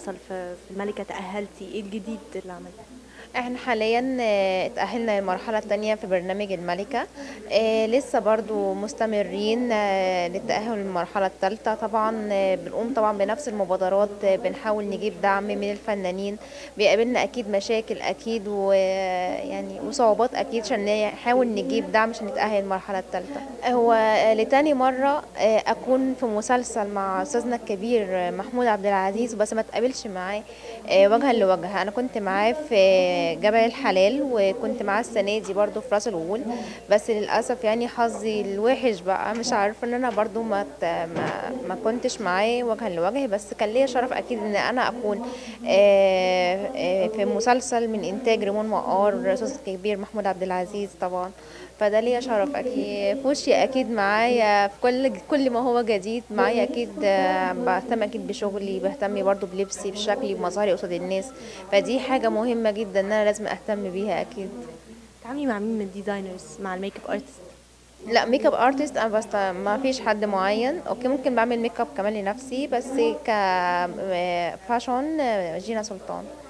مسلسل في في الملكة تأهلتي ايه الجديد اللي عملتيه؟ احنا حاليا آه، اتأهلنا للمرحلة التانية في برنامج الملكة آه، لسه برضو مستمرين آه، للتأهل للمرحلة التالتة طبعا آه، بنقوم طبعا بنفس المبادرات آه، بنحاول نجيب دعم من الفنانين بيقابلنا أكيد مشاكل أكيد ويعني وصعوبات أكيد عشان نحاول نجيب دعم عشان نتأهل للمرحلة التالتة هو آه، لتاني مرة آه، أكون في مسلسل مع أستاذنا الكبير آه، محمود عبد العزيز بس ما تقابلش معاه آه، وجها لوجه أنا كنت معاه في جبل الحلال وكنت معاه السنة دي برضو في راس الغول بس للأسف يعني حظي الوحش بقى مش عارفة ان انا برضو ما ت- ما, ما كنتش معاه وجها لوجه بس كان ليا شرف اكيد ان انا اكون آه، آه، في مسلسل من انتاج ريمون مقار الاستاذ الكبير محمود عبد العزيز طبعا فده ليا شرف اكيد في وشي اكيد معايا في كل كل ما هو جديد معايا اكيد آه، بهتم اكيد بشغلي بهتم برضو بلبسي بشكلي بمظهري قصاد الناس فدي حاجة مهمة جدا ان انا لازم اهتم بيها اكيد بتتعاملي مع مين من الديزاينرز مع الميك اب ارتست؟ لا ميك اب ارتست انا بس ما فيش حد معين اوكي ممكن بعمل ميك اب كمان لنفسي بس ك فاشون جينا سلطان